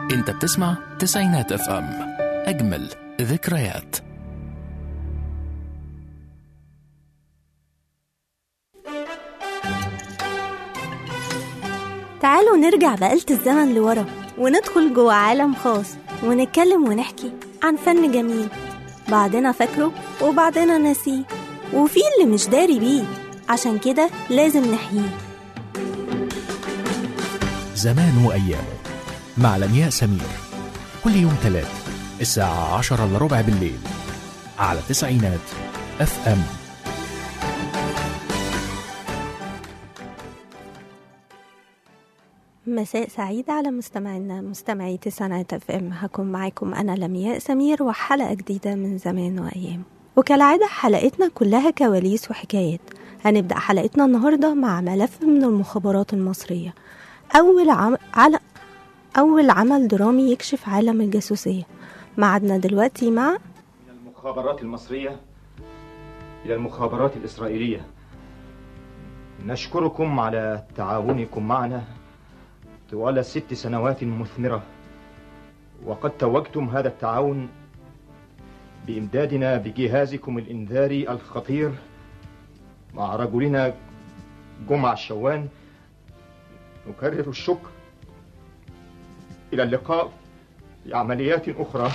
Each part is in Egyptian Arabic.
انت بتسمع تسعينات اف ام اجمل ذكريات تعالوا نرجع بآلة الزمن لورا وندخل جوه عالم خاص ونتكلم ونحكي عن فن جميل بعضنا فاكره وبعضنا ناسيه وفي اللي مش داري بيه عشان كده لازم نحييه زمان وأيامه مع لمياء سمير كل يوم تلات الساعة عشرة إلا ربع بالليل على تسعينات اف ام مساء سعيد على مستمعينا مستمعي تسعينات اف ام هكون معاكم انا لمياء سمير وحلقه جديده من زمان وايام وكالعاده حلقتنا كلها كواليس وحكايات هنبدا حلقتنا النهارده مع ملف من المخابرات المصريه اول عم... على اول عمل درامي يكشف عالم الجاسوسيه معدنا دلوقتي مع من المخابرات المصرية إلى المخابرات الإسرائيلية نشكركم على تعاونكم معنا طوال ست سنوات مثمرة وقد توجتم هذا التعاون بإمدادنا بجهازكم الإنذاري الخطير مع رجلنا جمع الشوان نكرر الشكر إلى اللقاء في عمليات أخرى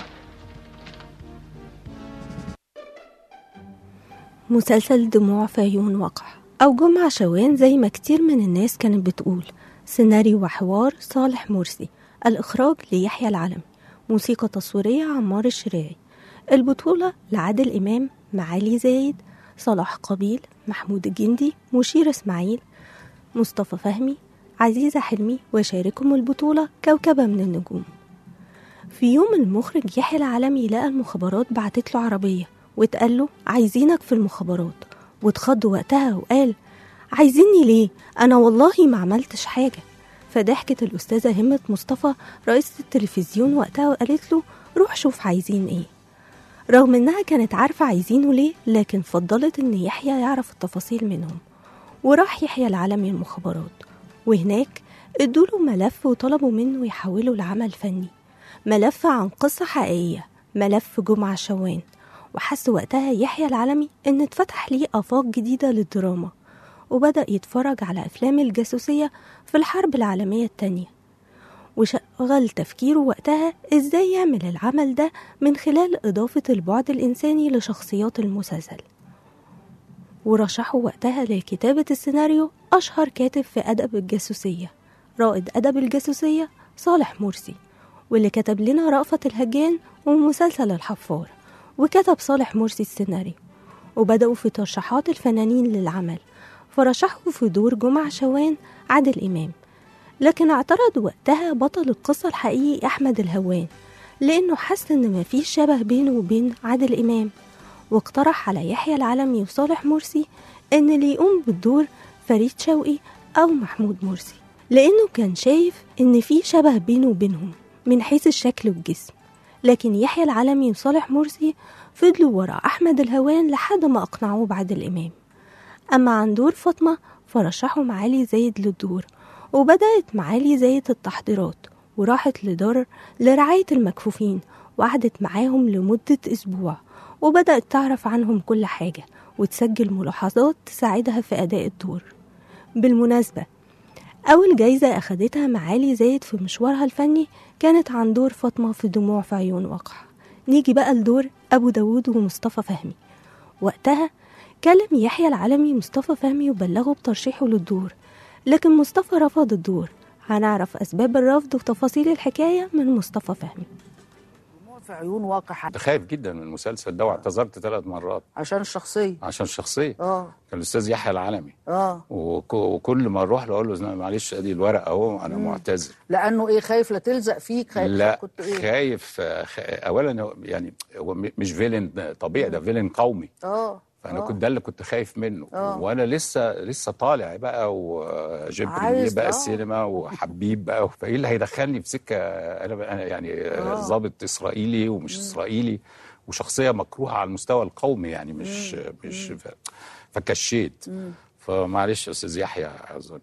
مسلسل دموع في عيون وقع أو جمعة شوان زي ما كتير من الناس كانت بتقول سيناريو وحوار صالح مرسي الإخراج ليحيى العلمي موسيقى تصويرية عمار الشراعي البطولة لعادل إمام معالي زايد صلاح قبيل محمود الجندي مشير إسماعيل مصطفى فهمي عزيزة حلمي وشاركهم البطولة كوكبة من النجوم في يوم المخرج يحيى العالمي لقى المخابرات بعتت له عربية واتقال له عايزينك في المخابرات واتخض وقتها وقال عايزيني ليه أنا والله ما عملتش حاجة فضحكت الأستاذة همة مصطفى رئيسة التلفزيون وقتها وقالت له روح شوف عايزين ايه رغم انها كانت عارفة عايزينه ليه لكن فضلت ان يحيى يعرف التفاصيل منهم وراح يحيى العالمي المخابرات وهناك ادوله ملف وطلبوا منه يحوله لعمل فني ملف عن قصة حقيقية ملف جمعة شوان وحس وقتها يحيى العالمي ان اتفتح ليه آفاق جديدة للدراما وبدأ يتفرج على أفلام الجاسوسية في الحرب العالمية التانية وشغل تفكيره وقتها ازاي يعمل العمل ده من خلال إضافة البعد الإنساني لشخصيات المسلسل ورشحه وقتها لكتابة السيناريو أشهر كاتب في أدب الجاسوسية رائد أدب الجاسوسية صالح مرسي واللي كتب لنا رأفت الهجان ومسلسل الحفار وكتب صالح مرسي السيناريو وبدأوا في ترشيحات الفنانين للعمل فرشحوا في دور جمع شوان عادل إمام لكن اعترض وقتها بطل القصة الحقيقي أحمد الهوان لأنه حس إن مفيش شبه بينه وبين عادل إمام واقترح على يحيى العلمي وصالح مرسي إن اللي يقوم بالدور فريد شوقي أو محمود مرسي لأنه كان شايف إن في شبه بينه وبينهم من حيث الشكل والجسم لكن يحيى العلمي وصالح مرسي فضلوا ورا أحمد الهوان لحد ما أقنعوه بعادل إمام أما عن دور فاطمة فرشحوا معالي زايد للدور وبدأت معالي زايد التحضيرات وراحت لدار لرعاية المكفوفين وقعدت معاهم لمدة أسبوع وبدأت تعرف عنهم كل حاجة وتسجل ملاحظات تساعدها في أداء الدور بالمناسبة أول جايزة أخدتها معالي زايد في مشوارها الفني كانت عن دور فاطمة في دموع في عيون وقع نيجي بقى لدور أبو داود ومصطفى فهمي وقتها كلم يحيى العالمي مصطفى فهمي وبلغه بترشيحه للدور لكن مصطفى رفض الدور هنعرف أسباب الرفض وتفاصيل الحكاية من مصطفى فهمي دموع في عيون واقع كنت خايف جدا من المسلسل ده واعتذرت ثلاث مرات عشان الشخصية عشان الشخصيه اه كان الاستاذ يحيى العالمي اه وك- وكل ما اروح له اقول له معلش ادي الورقه اهو انا معتذر لأنه إيه خايف لا تلزق فيك خايف لا كنت إيه خايف آه، خ... اولا هو- يعني هو م- مش فيلن طبيعي ده فيلن قومي اه فانا آه. كنت ده اللي كنت خايف منه آه. وانا لسه لسه طالع بقى وجبريل عايز- بقى آه. السينما وحبيب بقى فايه اللي هيدخلني في سكه انا انا يعني آه. ضابط اسرائيلي ومش اسرائيلي وشخصيه مكروهه على المستوى القومي يعني مش مش ف... فكشيت فمعلش يا استاذ يحيى اعذرني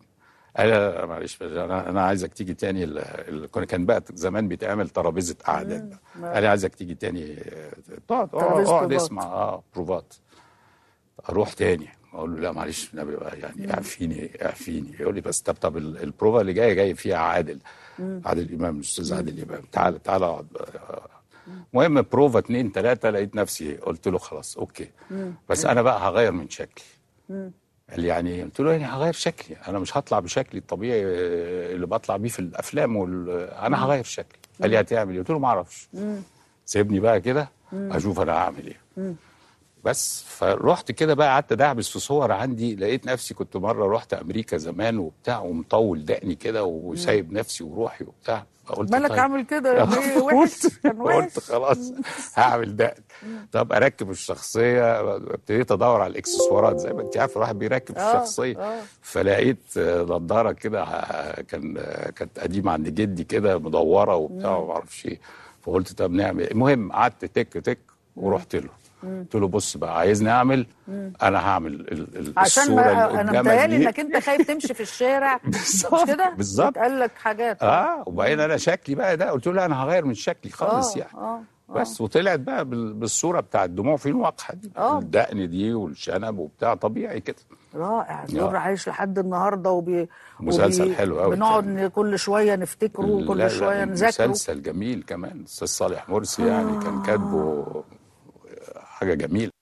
قال لا لا معلش بس انا انا عايزك تيجي تاني ال- ال- كان- كان بقى زمان بيتعمل ترابيزه قعدات بقى قال لي عايزك تيجي تاني آه، تقعد اه ترابيزة اقعد بروفات. اسمع اه بروفات اروح تاني اقول له لا معلش النبي بقى يعني اعفيني اعفيني يقول لي بس طب طب ال- البروفا اللي جايه جاي فيها عادل عادل امام الاستاذ عادل امام تعال تعال اقعد بقى. المهم بروفا اتنين تلاته لقيت نفسي قلت له خلاص اوكي بس انا بقى هغير من شكلي قال لي يعني قلت له يعني هغير شكلي انا مش هطلع بشكلي الطبيعي آه، اللي بطلع بيه في الافلام وال... انا هغير شكلي قال لي هتعمل ايه قلت له ما اعرفش سيبني بقى كده اشوف انا هعمل ايه بس فرحت كده بقى قعدت ادعبس في صور عندي لقيت نفسي كنت مره رحت امريكا زمان وبتاع ومطول دقني كده وسايب نفسي وروحي وبتاع فقلت مالك طيب. عامل كده ليه وحش كان وحش قلت خلاص هعمل دقن طب اركب الشخصيه ابتديت ادور على الاكسسوارات زي ما انت عارف الواحد بيركب آه، الشخصيه آه. فلقيت آه، نضاره كده آه، كان آه، كانت قديمه عند جدي كده مدوره وبتاع وما اعرفش ايه فقلت طب نعمل إيه؟ المهم قعدت تك تك ورحت له قلت له بص بقى عايزني اعمل انا هعمل ال- ال- عشان الصوره ما اللي انا قدامك متهيألي دي انك انت خايف تمشي في الشارع مش بالظبط، كده؟ بالظبط. قال لك حاجات اه وبعدين انا شكلي بقى ده قلت له لا انا هغير من شكلي خالص آه، يعني آه، بس وطلعت بقى بال- بالصوره بتاع الدموع في الواقحه دي آه. الدقن دي والشنب وبتاع طبيعي كده رائع آه. دور عايش لحد النهارده وبي مسلسل وبي- حلو أوي بنقعد كان. ن- كل شويه نفتكره لا، وكل لا، شويه نذاكره مسلسل جميل كمان الاستاذ صالح مرسي يعني كان كاتبه حاجه جميله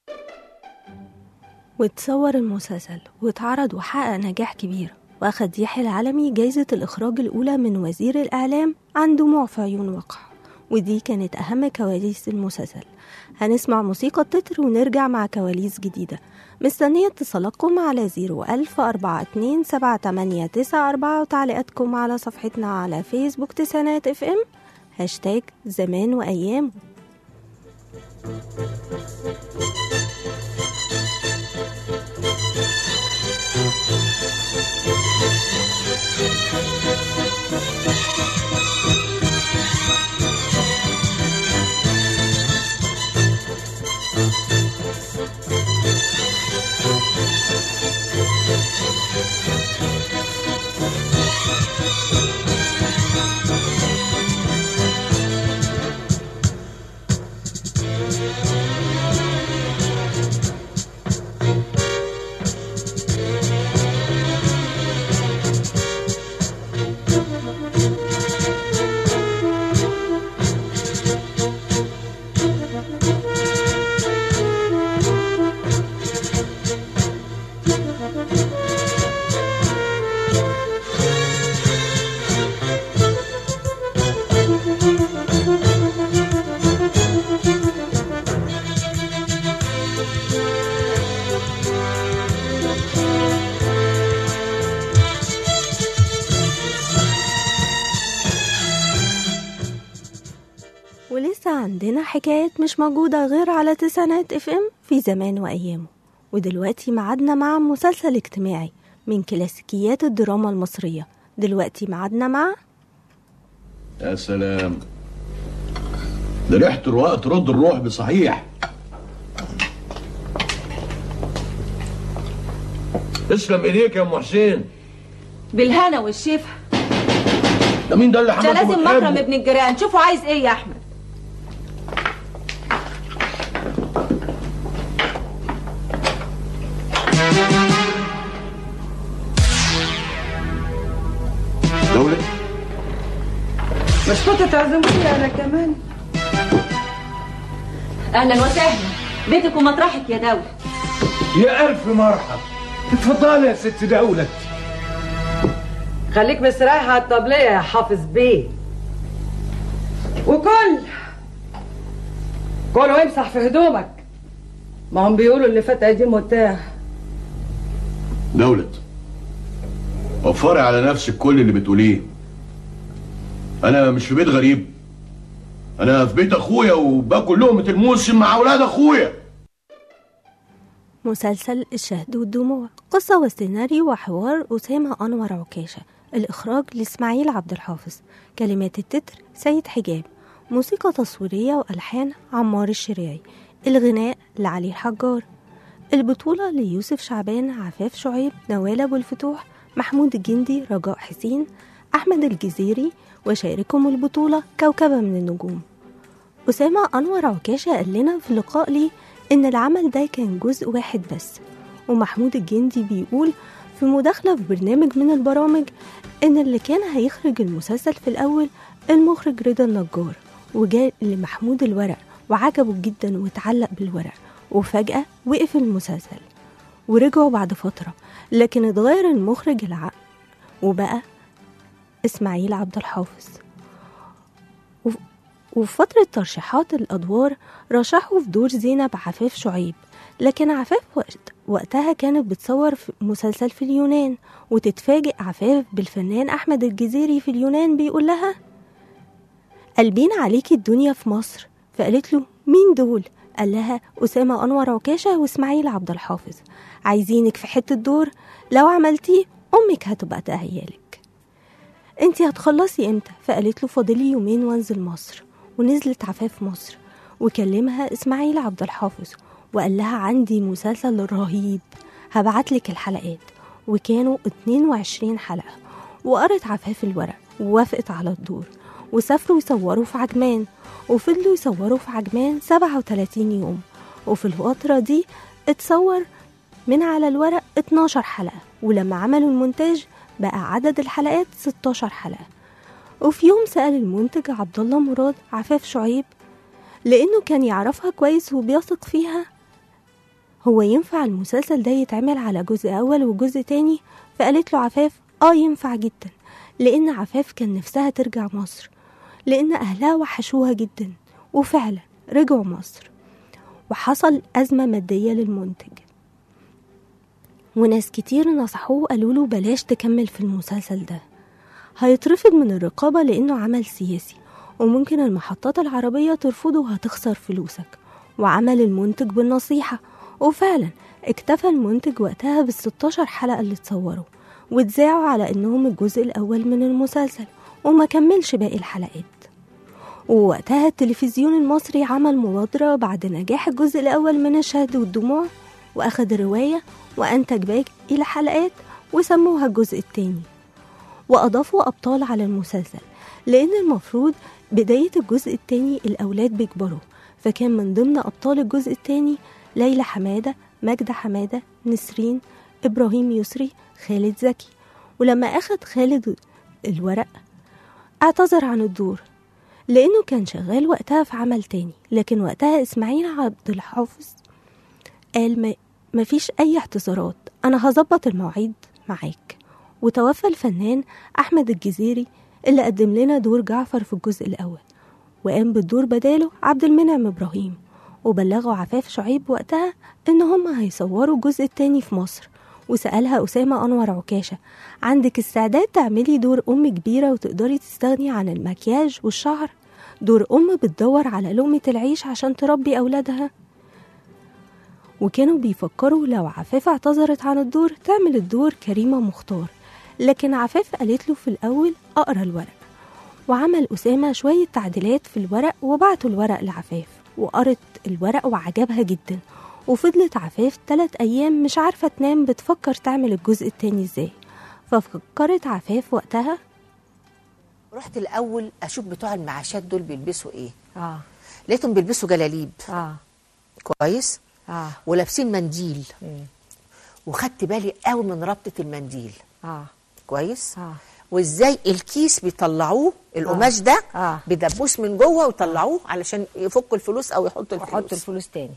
وتصور المسلسل واتعرض وحقق نجاح كبير وأخد يحيى العلمي جايزة الإخراج الأولى من وزير الإعلام عن دموع في عيون وقح ودي كانت أهم كواليس المسلسل هنسمع موسيقى التتر ونرجع مع كواليس جديدة مستنية اتصالاتكم على 01000 42 7894 وتعليقاتكم على صفحتنا على فيسبوك تسعينات اف ام هاشتاج زمان وأيام ولسه عندنا حكايات مش موجودة غير على تسعينات اف ام في زمان وأيامه ودلوقتي معادنا مع مسلسل اجتماعي من كلاسيكيات الدراما المصرية دلوقتي معادنا مع يا سلام ده ريحة الرواق ترد الروح بصحيح تسلم ايديك يا ام حسين بالهنا والشفا ده مين ده اللي ده حماته لازم بتحبه؟ مكرم ابن الجيران شوفوا عايز ايه يا احمد دولة مش كنت تعزموني انا كمان اهلا وسهلا بيتك ومطرحك يا دولة يا ألف مرحب اتفضلي يا ست دولة خليك مستريح على الطبلية يا حافظ بيه وكل كل وامسح في هدومك ما هم بيقولوا اللي فات قديم وتاه دولة وفري على نفسك كل اللي بتقوليه انا مش في بيت غريب انا في بيت اخويا وباكل لقمة الموسم مع اولاد اخويا مسلسل الشهد والدموع قصة وسيناريو وحوار أسامة أنور عكاشة الإخراج لإسماعيل عبد الحافظ كلمات التتر سيد حجاب موسيقى تصويرية وألحان عمار الشريعي الغناء لعلي الحجار البطولة ليوسف شعبان عفاف شعيب نوال أبو الفتوح محمود الجندي رجاء حسين أحمد الجزيري وشاركهم البطولة كوكبة من النجوم أسامة أنور عكاشة قال لنا في لقاء لي إن العمل ده كان جزء واحد بس ومحمود الجندي بيقول في مداخلة في برنامج من البرامج إن اللي كان هيخرج المسلسل في الأول المخرج رضا النجار وجاء لمحمود الورق وعجبه جدا واتعلق بالورق وفجأة وقف المسلسل ورجعوا بعد فترة لكن اتغير المخرج العقل وبقى إسماعيل عبد الحافظ وف- وفي فترة ترشيحات الأدوار رشحوا في دور زينب عفاف شعيب لكن عفاف وقت وقتها كانت بتصور في مسلسل في اليونان وتتفاجئ عفاف بالفنان أحمد الجزيري في اليونان بيقول لها قلبين عليكي الدنيا في مصر فقالت له مين دول قال لها أسامة أنور عكاشة وإسماعيل عبد الحافظ عايزينك في حتة دور لو عملتيه أمك هتبقى تهيالك انتي هتخلصي امتى فقالت له فاضلي يومين وانزل مصر ونزلت عفاف مصر وكلمها اسماعيل عبد الحافظ وقال لها عندي مسلسل رهيب هبعتلك الحلقات وكانوا 22 حلقة وقرت عفاف الورق ووافقت على الدور وسافروا يصوروا في عجمان وفضلوا يصوروا في عجمان 37 يوم وفي الفترة دي اتصور من على الورق 12 حلقة ولما عملوا المونتاج بقى عدد الحلقات 16 حلقة وفي يوم سأل المنتج عبد الله مراد عفاف شعيب لأنه كان يعرفها كويس وبيثق فيها هو ينفع المسلسل ده يتعمل على جزء أول وجزء تاني فقالت له عفاف آه ينفع جدا لأن عفاف كان نفسها ترجع مصر لأن أهلها وحشوها جدا وفعلا رجعوا مصر وحصل أزمة مادية للمنتج وناس كتير نصحوه قالوا له بلاش تكمل في المسلسل ده هيترفض من الرقابة لأنه عمل سياسي وممكن المحطات العربية ترفضه وهتخسر فلوسك وعمل المنتج بالنصيحة وفعلا اكتفى المنتج وقتها بالستاشر حلقة اللي اتصوروا واتذاعوا على انهم الجزء الاول من المسلسل وما كملش باقي الحلقات ووقتها التلفزيون المصري عمل مبادرة بعد نجاح الجزء الأول من الشهد والدموع وأخد الرواية وأنتج باقي الحلقات وسموها الجزء التاني وأضافوا أبطال على المسلسل لأن المفروض بداية الجزء التاني الأولاد بيكبروا فكان من ضمن أبطال الجزء التاني ليلى حمادة ماجدة حمادة نسرين إبراهيم يسري خالد زكي ولما أخد خالد الورق اعتذر عن الدور لأنه كان شغال وقتها في عمل تاني لكن وقتها إسماعيل عبد الحافظ قال ما مفيش أي اعتذارات أنا هظبط المواعيد معاك وتوفى الفنان أحمد الجزيري اللي قدم لنا دور جعفر في الجزء الأول وقام بالدور بداله عبد المنعم إبراهيم وبلغوا عفاف شعيب وقتها إن هما هيصوروا الجزء التاني في مصر وسألها أسامة أنور عكاشة عندك استعداد تعملي دور أم كبيرة وتقدري تستغني عن المكياج والشعر دور أم بتدور على لقمة العيش عشان تربي أولادها وكانوا بيفكروا لو عفاف اعتذرت عن الدور تعمل الدور كريمة مختار لكن عفاف قالت له في الأول أقرأ الورق وعمل أسامة شوية تعديلات في الورق وبعتوا الورق لعفاف وقرت الورق وعجبها جدا وفضلت عفاف تلات أيام مش عارفة تنام بتفكر تعمل الجزء التاني ازاي ففكرت عفاف وقتها رحت الاول اشوف بتوع المعاشات دول بيلبسوا ايه اه لقيتهم بيلبسوا جلاليب اه كويس اه ولابسين منديل مم. وخدت بالي قوي من ربطه المنديل اه كويس اه وازاي الكيس بيطلعوه القماش ده آه. بدبوس من جوه ويطلعوه علشان يفكوا الفلوس او يحطوا الفلوس وحط الفلوس تاني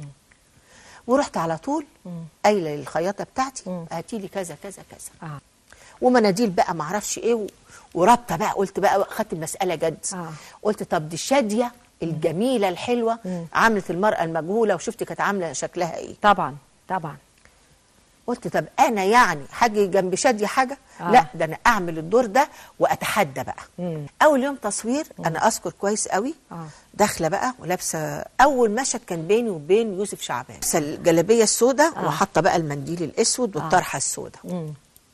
ورحت على طول قايله للخياطه بتاعتي هاتي لي كذا كذا كذا اه ومناديل بقى معرفش ايه و... ورابطه بقى قلت بقى خدت المساله جد آه. قلت طب دي شاديه الجميله الحلوه عملت المراه المجهوله وشفت كانت عامله شكلها ايه طبعا طبعا قلت طب انا يعني حاجه جنب شاديه حاجه آه. آه. لا ده انا اعمل الدور ده واتحدى بقى مم. اول يوم تصوير انا اذكر كويس قوي آه. داخله بقى ولابسه اول مشهد كان بيني وبين يوسف شعبان لابسه الجلابيه السوداء آه. وحاطه بقى المنديل الاسود والطرحه السوداء مم.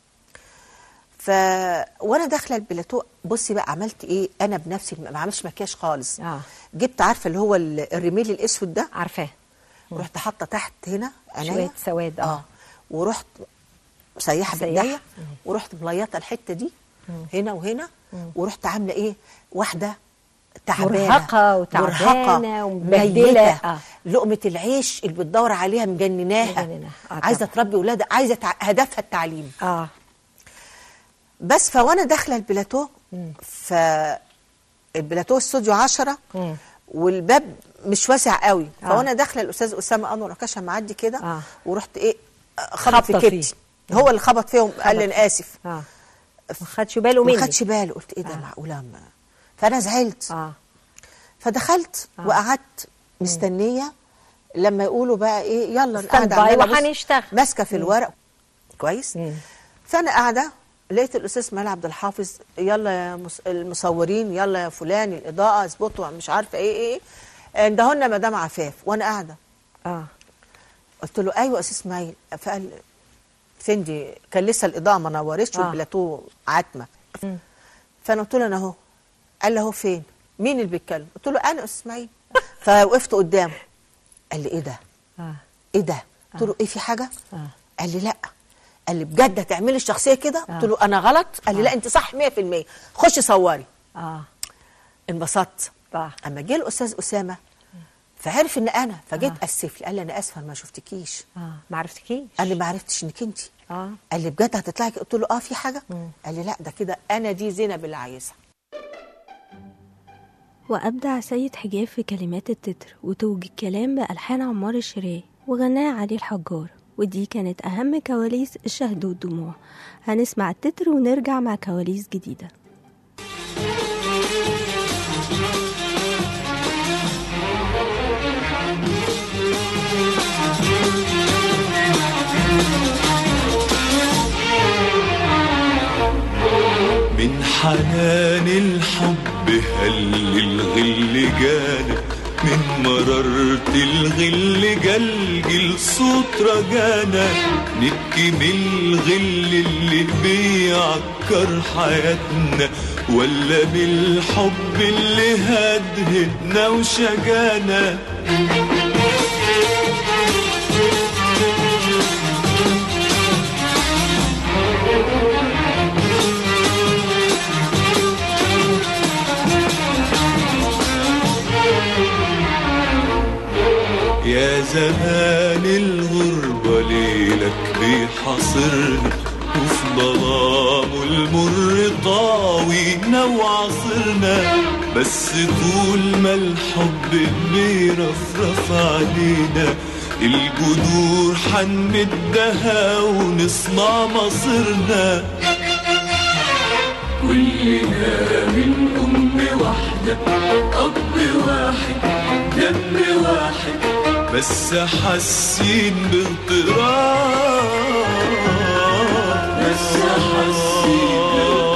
ف وانا داخله البلاتو بصي بقى عملت ايه انا بنفسي ما عملتش مكياج خالص آه. جبت عارفه اللي هو ال- الرميل الاسود ده عارفاه رحت حاطه تحت هنا شويه عينيا سواد اه اه ورحت مسيحه مسيحة. بايديا ورحت مليطه الحته دي هنا وهنا ورحت عامله ايه واحده تعبانه مرهقة وتعبانة مرهقة، ومبهدلة. ميتة. آه. لقمه العيش اللي بتدور عليها مجنناها مجنناها. آه عايزه طبعا. تربي ولادها عايزه تع... هدفها التعليم اه بس فوانا داخله البلاتو ف البلاتو استوديو 10 والباب مش واسع قوي آه. فوانا داخله الاستاذ اسامه انور ركاشه معدي كده آه. ورحت ايه خبط في خبطة كبتي هو اللي خبط فيهم قال لي انا اسف اه ما خدش باله ما مني خدش باله قلت ايه ده معقوله ما فانا زعلت اه فدخلت وقعدت مستنيه لما يقولوا بقى ايه يلا Stand قاعده by عمالة بص- وهنشتغل. ماسكه في مم. الورق كويس فانا قاعده لقيت الاستاذ اسماعيل عبد الحافظ يلا يا مص- المصورين يلا يا فلان الاضاءه اظبطوا مش عارفه ايه ايه اندهولنا مدام عفاف وانا قاعده اه قلت له ايوه يا استاذ اسماعيل فقال فين دي كان لسه الاضاءه ما نورتش آه. والبلاتو عتمه فانا قلت له انا اهو قال لي اهو فين مين اللي بيتكلم قلت له انا يا استاذ اسماعيل فوقفت قدامه قال لي ايه ده اه ايه ده قلت له ايه في حاجه اه قال لي لا قال لي بجد هتعملي الشخصيه كده قلت له انا غلط قال لي لا انت صح 100% خشي صوري اه انبسطت صح اما جه الاستاذ اسامه فعرف ان انا فجيت اسف لي قال لي انا اسفه أنا ما شفتكيش اه ما عرفتكيش قال لي ما عرفتش انك انت اه قال لي بجد هتطلعي كده؟ قلت له اه في حاجه قال لي لا ده كده انا دي زينب اللي عايزها وأبدع سيد حجاب في كلمات التتر وتوج الكلام بألحان عمار الشراي وغناها علي الحجار ودي كانت أهم كواليس الشهد والدموع هنسمع التتر ونرجع مع كواليس جديدة من حنان الحب هل الغل جانا من مرارة الغل جلجل صوت رجانا نبكي من الغل اللي بيعكر حياتنا ولا من الحب اللي هدهدنا وشجانا يا زمان الغربة ليلك بيحاصرنا وفي ظلامه المر طاوينا وعصرنا بس طول ما الحب بيرفرف علينا الجذور حنمدها ونصنع مصيرنا كلنا من أم واحدة أب واحد دم واحد بس حاسين باغتراب بس حاسين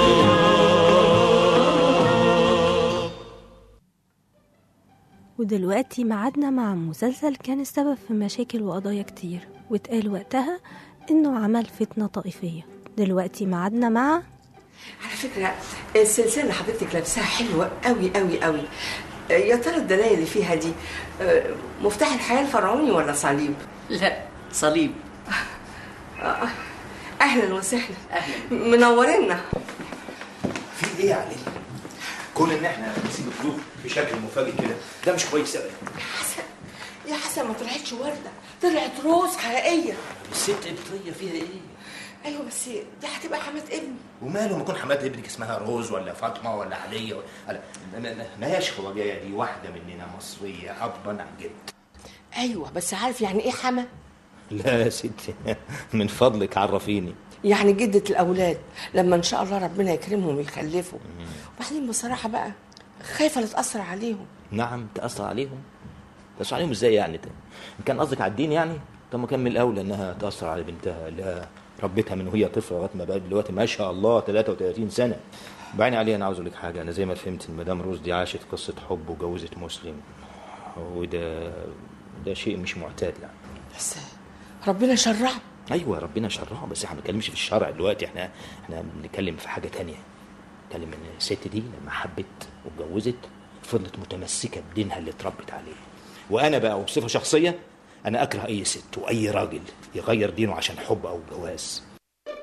ودلوقتي معادنا مع مسلسل كان السبب في مشاكل وقضايا كتير واتقال وقتها إنه عمل فتنة طائفية دلوقتي معادنا مع على فكرة السلسلة اللي حضرتك لابساها حلوة قوي قوي قوي يا ترى الدلايا اللي فيها دي آه، مفتاح الحياة الفرعوني ولا صليب؟ لا صليب آه، أهلا وسهلا أهلا منورينا في ايه يا علي؟ كون ان احنا نسيب الضيوف بشكل مفاجئ كده ده مش كويس ابدا حسن يا حسن ما طلعتش وردة طلعت روز حقيقية الست قبطيه فيها ايه؟ أيوة بس دي هتبقى حماة ابني وماله ما يكون حماد ابنك اسمها روز ولا فاطمه ولا عليا ولا لا لا- لا- ما هياش خواجايه دي واحده مننا مصريه ابا عن جد أيوة بس عارف يعني إيه حما؟ لا يا ستي من فضلك عرفيني يعني جدة الأولاد لما إن شاء الله ربنا يكرمهم ويخلفوا وبعدين بصراحة بقى خايفة لا تأثر عليهم نعم تأثر عليهم تأثر عليهم ازاي يعني ان كان قصدك على الدين يعني طب ما كان من الاولى انها تأثر على بنتها اللي ربتها من وهي طفله لغايه ما بقت دلوقتي ما شاء الله 33 سنه بعدين علي انا عاوز اقول لك حاجه انا زي ما فهمت ان مدام روز دي عاشت قصه حب وجوزت مسلم وده ده شيء مش معتاد يعني بس ربنا شرعه ايوه ربنا شرعه بس احنا ما بنتكلمش في الشرع دلوقتي احنا احنا بنتكلم في حاجه تانية بنتكلم ان الست دي لما حبت واتجوزت فضلت متمسكه بدينها اللي اتربت عليه وانا بقى وبصفه شخصيه انا اكره اي ست واي راجل يغير دينه عشان حب او جواز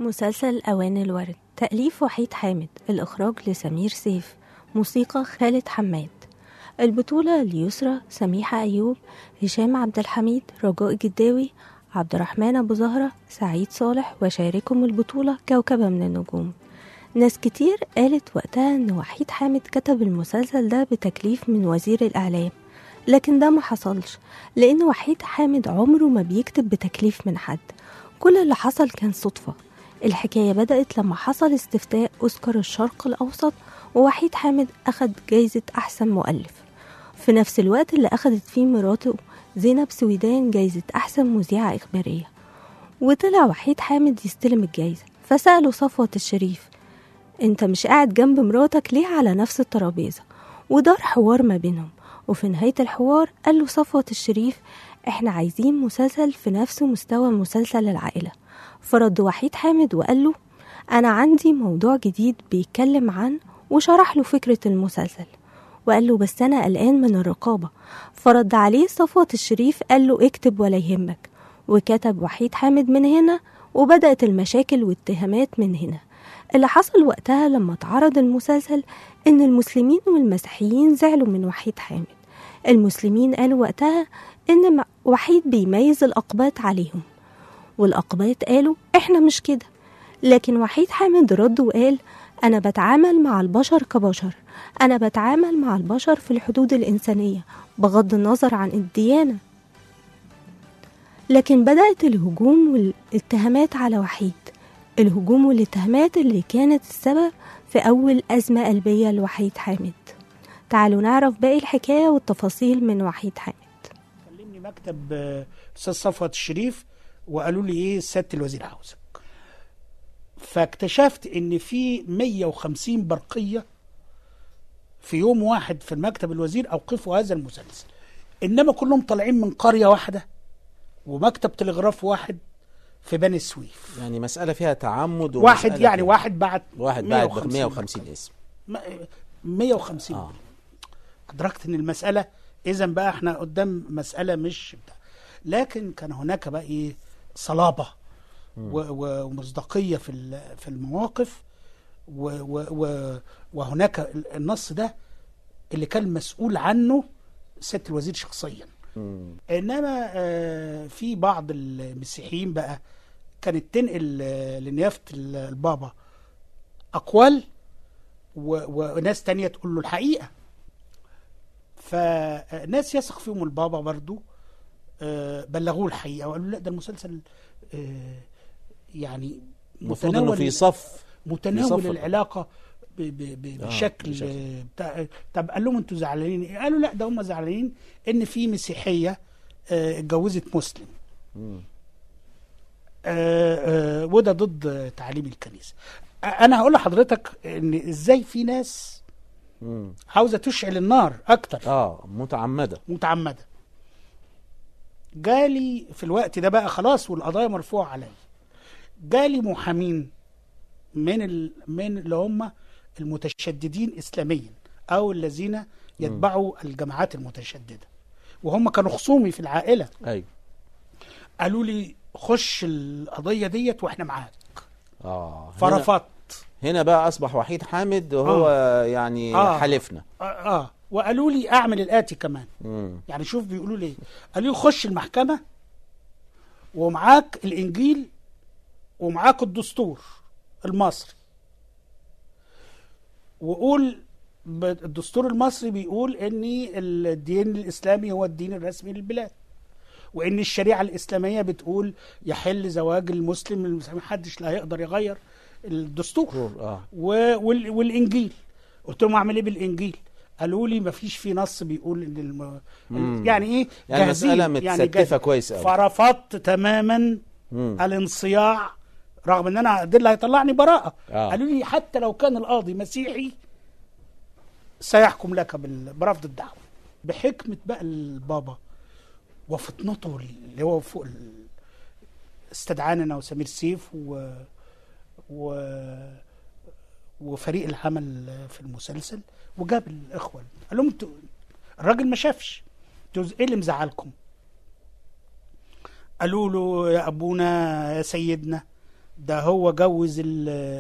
مسلسل أوان الورد تأليف وحيد حامد الإخراج لسمير سيف موسيقى خالد حماد البطولة ليسرى سميحة أيوب هشام عبد الحميد رجاء جداوي عبد الرحمن أبو زهرة سعيد صالح وشاركهم البطولة كوكبة من النجوم ناس كتير قالت وقتها إن وحيد حامد كتب المسلسل ده بتكليف من وزير الإعلام لكن ده ما حصلش لأن وحيد حامد عمره ما بيكتب بتكليف من حد كل اللي حصل كان صدفة الحكاية بدأت لما حصل استفتاء أوسكار الشرق الأوسط ووحيد حامد أخد جايزة أحسن مؤلف في نفس الوقت اللي أخدت فيه مراته زينب سويدان جايزة أحسن مذيعة إخبارية وطلع وحيد حامد يستلم الجايزة فسأله صفوة الشريف انت مش قاعد جنب مراتك ليه على نفس الترابيزة ودار حوار ما بينهم وفي نهاية الحوار قال له صفوة الشريف احنا عايزين مسلسل في نفس مستوى مسلسل العائلة فرد وحيد حامد وقال له أنا عندي موضوع جديد بيتكلم عن وشرح له فكرة المسلسل وقال له بس أنا قلقان من الرقابة فرد عليه صفوة الشريف قال له اكتب ولا يهمك وكتب وحيد حامد من هنا وبدأت المشاكل والاتهامات من هنا اللي حصل وقتها لما اتعرض المسلسل إن المسلمين والمسيحيين زعلوا من وحيد حامد المسلمين قالوا وقتها إن م- وحيد بيميز الأقباط عليهم والأقباط قالوا إحنا مش كده لكن وحيد حامد رد وقال أنا بتعامل مع البشر كبشر أنا بتعامل مع البشر في الحدود الإنسانية بغض النظر عن الديانة لكن بدأت الهجوم والاتهامات على وحيد الهجوم والاتهامات اللي كانت السبب في أول أزمة قلبية لوحيد حامد تعالوا نعرف باقي الحكاية والتفاصيل من وحيد حامد كلمني مكتب آه، استاذ صفوت الشريف وقالوا لي ايه سياده الوزير عاوزك فاكتشفت ان في 150 برقيه في يوم واحد في المكتب الوزير اوقفوا هذا المسلسل انما كلهم طالعين من قريه واحده ومكتب تلغراف واحد في بني سويف يعني مسألة فيها تعمد واحد ومسألة يعني فيها- واحد بعت واحد بعت 150 150 اسم ما- 150 آه. أدركت إن المسألة إذا بقى إحنا قدام مسألة مش بتاع. لكن كان هناك بقى إيه صلابة و- و- ومصداقية في ال- في المواقف و و و وهناك ال- النص ده اللي كان مسؤول عنه سيادة الوزير شخصيا انما آه، في بعض المسيحيين بقى كانت تنقل آه، لنيافه ال- البابا اقوال و- وناس تانية تقول له الحقيقه فناس يثق فيهم البابا برضو آه، بلغوه الحقيقه وقالوا لا ده المسلسل آه، يعني المفروض انه في صف متناول في صف. العلاقه ب ب ب آه، بشكل بشكل. آه، بتاع طب قال لهم انتوا زعلانين ايه؟ قالوا لا ده هم زعلانين ان في مسيحيه آه، اتجوزت مسلم آه، آه، وده ضد تعاليم الكنيسه آه، انا هقول لحضرتك ان ازاي في ناس مم. عاوزه تشعل النار اكتر اه متعمدة متعمده جالي في الوقت ده بقى خلاص والقضايا مرفوعه عليا جالي محامين من ال... من اللي هم المتشددين اسلاميا او الذين يتبعوا الجماعات المتشدده وهم كانوا خصومي في العائله ايوه قالوا لي خش القضيه ديت واحنا معاك اه هنا- فرفضت هنا بقى اصبح وحيد حامد وهو يعني آه. حلفنا آه, اه وقالوا لي اعمل الاتي كمان مم. يعني شوف بيقولوا لي ايه قالوا لي خش المحكمه ومعاك الانجيل ومعاك الدستور المصري وقول ب- الدستور المصري بيقول ان الدين الاسلامي هو الدين الرسمي للبلاد وان الشريعه الاسلاميه بتقول يحل زواج المسلم المسلم محدش لا هيقدر يغير الدستور اه و- وال- والانجيل قلت لهم اعمل ايه بالانجيل قالوا لي ما فيش في نص بيقول ان الم... مم. يعني ايه يعني جاهزين، مسألة متستفة جاهزين. كويس أوي. فرفضت تماما مم. الانصياع رغم ان انا ده اللي هيطلعني براءه آه. قالوا لي حتى لو كان القاضي مسيحي سيحكم لك بال- برفض الدعوه بحكمه بقى البابا وفطنته اللي هو فوق ال- استدعانا انا وسمير سيف و... و... وفريق العمل في المسلسل وجاب الاخوه قال لهم انتوا الراجل ما شافش انتوا ايه اللي مزعلكم؟ قالوا له يا ابونا يا سيدنا ده هو جوز ال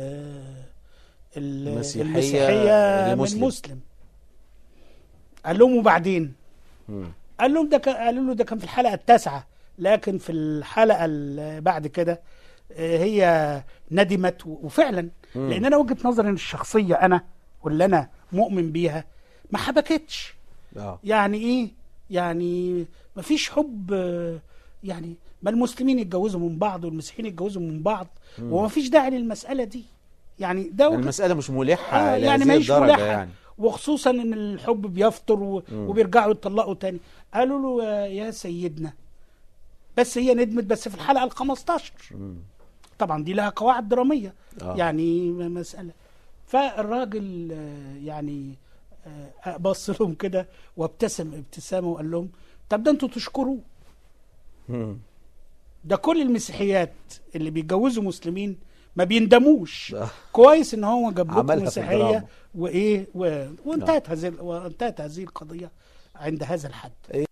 ال- المسيحية المسيحيه من لمسلم. مسلم قال لهم وبعدين مم. قال لهم ده كان- قالوا له ده كان في الحلقه التاسعه لكن في الحلقه اللي بعد كده آه، هي ندمت و- وفعلا مم. لان انا وجهه نظري ان الشخصيه انا واللي انا مؤمن بيها ما حبكتش اه يعني ايه يعني ما فيش حب آه، يعني ما المسلمين يتجوزوا من بعض والمسيحيين يتجوزوا من بعض مم. وما فيش داعي للمساله دي يعني ده وجهة- المسألة مش ملحة آه لهذه يعني ماهيش الدرجة ملحة يعني وخصوصا ان الحب بيفتر و... مم. وبيرجعوا يتطلقوا تاني قالوا له يا- يا سيدنا بس هي ندمت بس في الحلقه ال 15 مم. طبعا دي لها قواعد دراميه آه. يعني م- مساله فالراجل آه، يعني آه، بص لهم كده وابتسم ابتسامه وقال لهم طب ده انتوا تشكروه مم. ده كل المسيحيات اللي بيتجوزوا مسلمين ما بيندموش آه. كويس ان هو جاب عملها لكم في مسيحيه الدراما. وايه و... وانتهت هذه وانتهت هذه القضيه عند هذا الحد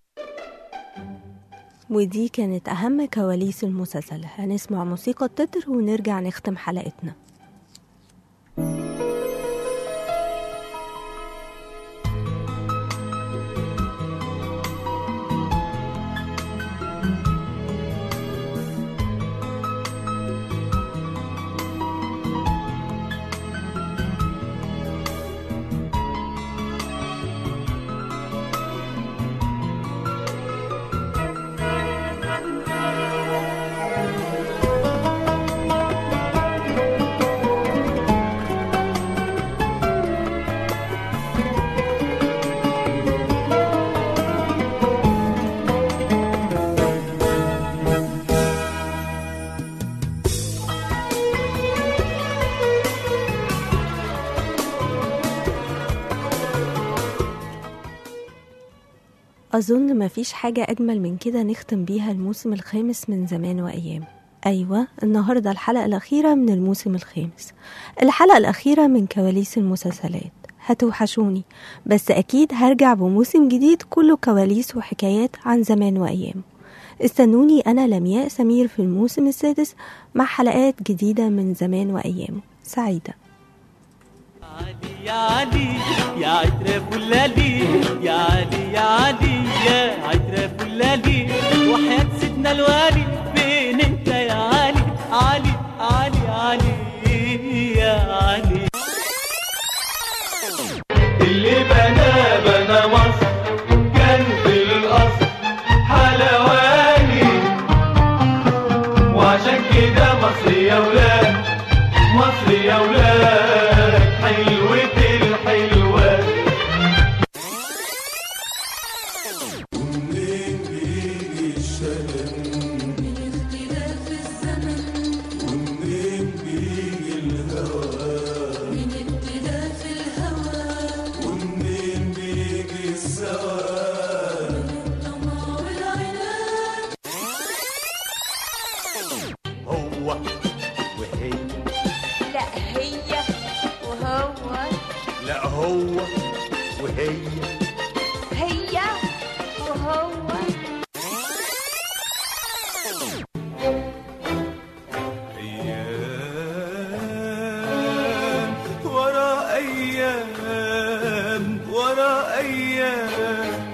ودي كانت أهم كواليس المسلسل هنسمع موسيقى التتر ونرجع نختم حلقتنا أظن مفيش حاجة أجمل من كده نختم بيها الموسم الخامس من زمان وأيام أيوة النهاردة الحلقة الأخيرة من الموسم الخامس الحلقة الأخيرة من كواليس المسلسلات هتوحشوني بس أكيد هرجع بموسم جديد كله كواليس وحكايات عن زمان وأيام استنوني أنا لمياء سمير في الموسم السادس مع حلقات جديدة من زمان وأيام سعيدة يا علي يا عترة فلالي يا علي يا علي يا عترة فلالي وحياة سيدنا الوالي فين انت يا علي علي علي علي يا علي اللي بنى بنى مصر كان في الأصل حلواني وعشان كده مصر يا ولاد مصر يا ولاد حلوة الحلوات ومنين بيجي الشلل من اختلاف الزمن ومنين بيجي الهوى من اختلاف الهوى ومنين بيجي السواد من الطمع والعناد هو وهي لا هي وهو لا هو وهي هي وهو أيام ورا أيام ورا أيام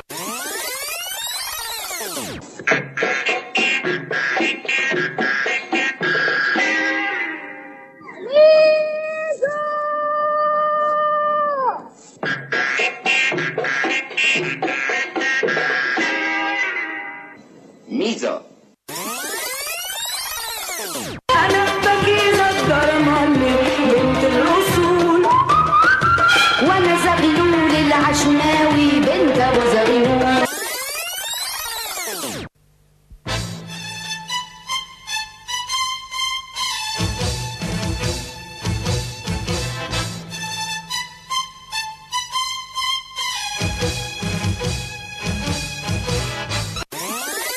ميزة أنا بجيلة الدرمالي بنت الأصول وانا زغلول العشماوي بنت ابو زغلول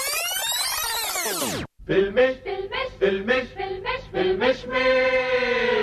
في المش في المش في المش في المش